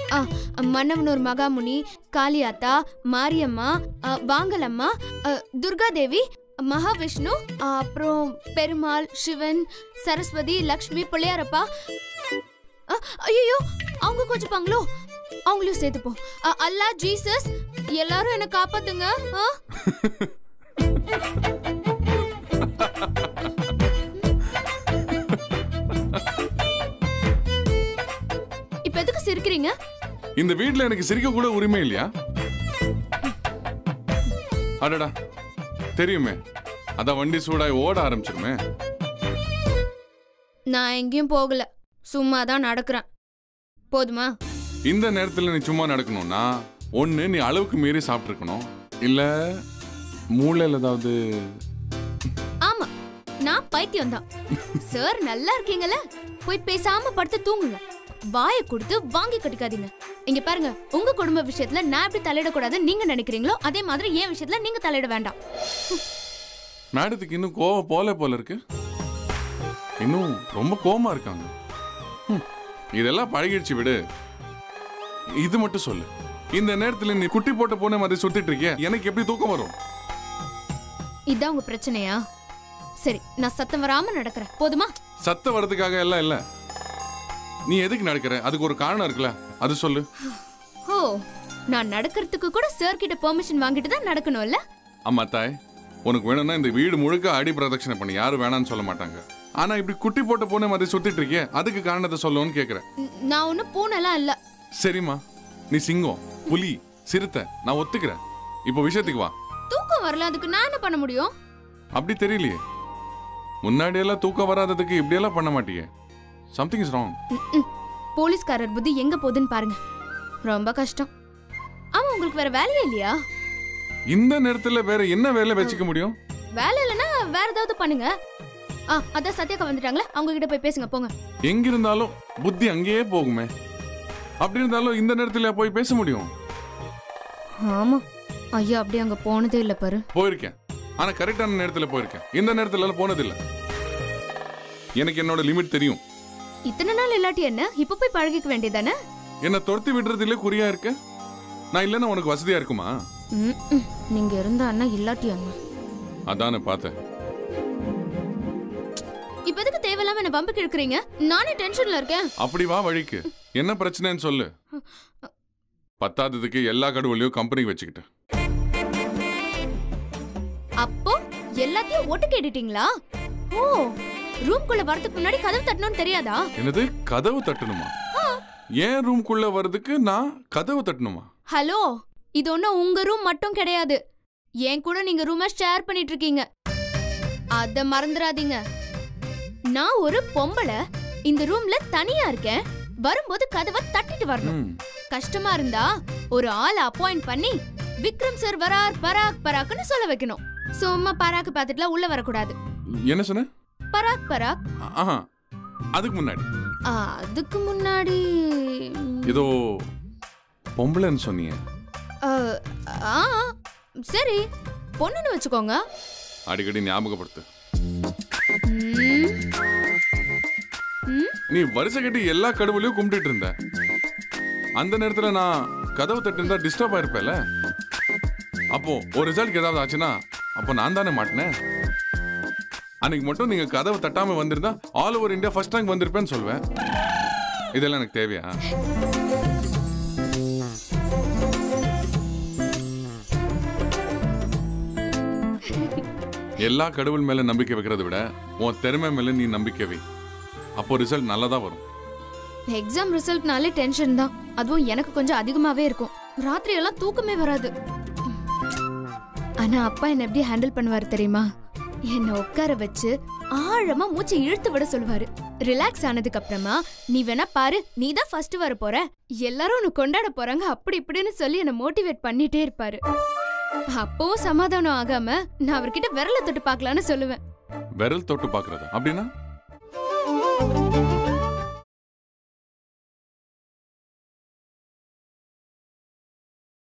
ஆ மன்னவனூர் மகாமுனி காளியாத்தா மாரியம்மா ஆ, வாங்கலம்மா ஆ, துர்காதேவி மகாவிஷ்ணு ஆ, அப்புறம் பெருமாள் சிவன் சரஸ்வதி லக்ஷ்மி பிள்ளையாரப்பா ஐயோ அவங்க கொஞ்சப்பாங்களோ அவங்களையும் சேர்த்துப்போம் ஆ, அல்லாஹ் ஜீசஸ் எல்லாரும் என்ன காப்பாத்துங்க ஆ? இப்ப எதுக்கு சிரிக்கிறீங்க இந்த வீட்ல எனக்கு சிரிக்க கூட உரிமை இல்லையா அடடா தெரியுமே அதான் வண்டி சூடாய் ஓட ஆரம்பிச்சிருமே நான் எங்கேயும் போகல சும்மா தான் நடக்கிறேன் போதுமா இந்த நேரத்துல நீ சும்மா நடக்கணும்னா ஒண்ணு நீ அளவுக்கு மீறி சாப்பிட்டுருக்கணும் இல்ல மூளையில ஏதாவது ஆமா நான் பைத்தியம் தான் சார் நல்லா இருக்கீங்கல்ல போய் பேசாம படுத்து தூங்குங்க வாயை கொடுத்து வாங்கி கட்டிக்காதீங்க இங்க பாருங்க உங்க குடும்ப விஷயத்துல நான் எப்படி தலையிடக்கூடாதுன்னு நீங்க நினைக்கிறீங்களோ அதே மாதிரி என் விஷயத்துல நீங்க தலையிட வேண்டாம் மேடத்துக்கு இன்னும் கோவம் போல போல இருக்கு இன்னும் ரொம்ப கோவமா இருக்காங்க ஹம், இதெல்லாம் பழகிடுச்சு விடு இது மட்டும் சொல்லு இந்த நேரத்துல நீ குட்டி போட்ட பூனை மாதிரி சுத்திட்டு இருக்கிய எனக்கு எப்படி தூக்கம் வரும் இதான் உங்க பிரச்சனையா சரி நான் சத்தம் வராம நடக்கிறேன் போதுமா சத்த வர்றதுக்காக எல்லாம் இல்ல நீ எதுக்கு நடக்கிற அதுக்கு ஒரு காரணம் இருக்குல்ல அது சொல்லு ஓ நான் நடக்கிறதுக்கு கூட சார் கிட்ட பெர்மிஷன் வாங்கிட்டு தான் நடக்கணும்ல அம்மா தாய் உனக்கு வேணும்னா இந்த வீடு முழுக்க அடி பிரதட்சணை பண்ணி யாரும் வேணாம்னு சொல்ல மாட்டாங்க ஆனா இப்படி குட்டி போட்ட பூனை மாதிரி சுத்திட்டு இருக்கிய அதுக்கு காரணத்தை சொல்லுன்னு கேக்குறேன் ந- நான் ஒன்னும் பூனெல்லாம் இல்ல சரிம்மா நீ சிங்கம் புலி சிறுத்தை நான் ஒத்துக்கிறேன் இப்போ விஷயத்துக்கு வா தூக்கம் வரல அதுக்கு நான் என்ன பண்ண முடியும் அப்படி தெரியலையே முன்னாடி எல்லாம் தூக்கம் வராததுக்கு இப்படியெல்லாம் பண்ண மாட்டியே சம்திங் இஸ் ராங் ம்ம். போலீஸ்காரர் புத்தி எங்க போகுதுன்னு பாருங்க ரொம்ப கஷ்டம் ஆமா உங்களுக்கு வேற வேலையே இல்லையா இந்த நேரத்துல வேற என்ன வேலை வச்சுக்க முடியும் வேலை இல்லைன்னா வேற ஏதாவது பண்ணுங்க ஆ அதான் சத்யாக்கா வந்துட்டாங்களே அவங்க கிட்ட போய் பேசுங்க போங்க எங்க இருந்தாலும் புத்தி அங்கேயே போகுமே அப்படி இருந்தாலும் இந்த நேரத்துல போய் பேச முடியும் ஆமா ஐயா அப்படியே அங்க போனதே இல்ல பாரு போயிருக்கேன் ஆனா கரெக்டான நேரத்துல போயிருக்கேன் இந்த நேரத்துல எல்லாம் போனதில்லை எனக்கு என்னோட லிமிட் தெரியும் இத்தனை நாள் இல்லாட்டி என்ன இப்ப போய் பழகிக்க வேண்டியதானே என்ன துரத்தி விடுறதுல குறியா இருக்க நான் இல்லைன்னா உனக்கு வசதியா இருக்குமா நீங்க இருந்த அண்ணா இல்லாட்டி அண்ணா அதானே பார்த்தேன் இப்ப எதுக்கு தேவையில்லாம என்ன வம்புக்கு இழுக்கிறீங்க நானே டென்ஷன்ல இருக்கேன் அப்படி வா வழிக்கு என்ன பிரச்சனைன்னு சொல்லு பத்தாததுக்கு எல்லா கடவுளையும் கம்பெனிக்கு வச்சுக்கிட்டேன் அப்போ எல்லாத்தையும் ஒட்டு கேட்டுட்டீங்களா ஓ ரூம்குள்ள வரதுக்கு முன்னாடி கதவு தட்டணும்னு தெரியாதா என்னது கதவு தட்டணுமா ஏன் ரூம்குள்ள வர்றதுக்கு நான் கதவு தட்டணுமா ஹலோ இது ஒன்றும் உங்க ரூம் மட்டும் கிடையாது என் கூட நீங்க ரூமை ஷேர் பண்ணிட்டு இருக்கீங்க அத மறந்துடாதீங்க நான் ஒரு பொம்பளை இந்த ரூம்ல தனியா இருக்கேன் வரும்போது கதவை தட்டிட்டு வரணும் ம், கஷ்டமா இருந்தா ஒரு ஆளை அப்பாயிண்ட் பண்ணி விக்ரம் சார் வரார் பராக் பராக்னு சொல்ல வைக்கணும் சும்மா பராக் பார்த்துட்டுலாம் உள்ள வரக்கூடாது என்ன சொன்ன பராக் பராக் ஆஹா அதுக்கு முன்னாடி ஆ, அதுக்கு முன்னாடி ஏதோ பொம்பளைன்னு சொன்னீங்க ஆ, ஆ சரி பொண்ணுன்னு வச்சுக்கோங்க அடிக்கடி ஞாபகப்படுத்து ம். ம் நீ வருஷம் கட்டி எல்லா கடவுளையும் கும்பிட்டுட்டு இருந்த அந்த நேரத்துல நான் கதவு தட்டு இருந்தா டிஸ்டர்ப் ஆயிருப்பேல அப்போ ஒரு ரிசல்ட்க்கு ஏதாவது ஆச்சுன்னா அப்போ நான் தானே மாட்டினேன் அன்னைக்கு மட்டும் நீங்க கதவை தட்டாம வந்திருந்தா all over India first rank வந்திருப்பேன்னு சொல்வேன் இதெல்லாம் எனக்கு தேவையா எல்லா கடவுள் மேல நம்பிக்கை வைக்கிறத விட உன் திறமை மேல நீ நம்பிக்கை வை அப்போ ரிசல்ட் நல்லதா வரும் எக்ஸாம் ரிசல்ட்னாலே டென்ஷன் தான் அதுவும் எனக்கு கொஞ்சம் அதிகமாவே இருக்கும் ராத்திரி எல்லாம் தூக்கமே வராது ஆனா அப்பா என்ன எப்படி ஹேண்டில் பண்ணுவாரு தெரியுமா என்ன உட்கார வச்சு ஆழமா மூச்சை இழுத்து விட சொல்லுவாரு ரிலாக்ஸ் ஆனதுக்கு அப்புறமா நீ வேணா பாரு நீ தான் ஃபர்ஸ்ட் வர போற எல்லாரும் உன்னை கொண்டாட போறாங்க அப்படி இப்படின்னு சொல்லி என்ன மோட்டிவேட் பண்ணிட்டே இருப்பாரு அப்பவும் சமாதானம் ஆகாம நான் அவர்கிட்ட விரல தொட்டு பார்க்கலான்னு சொல்லுவேன் விரல் தொட்டு பாக்குறது அப்படின்னா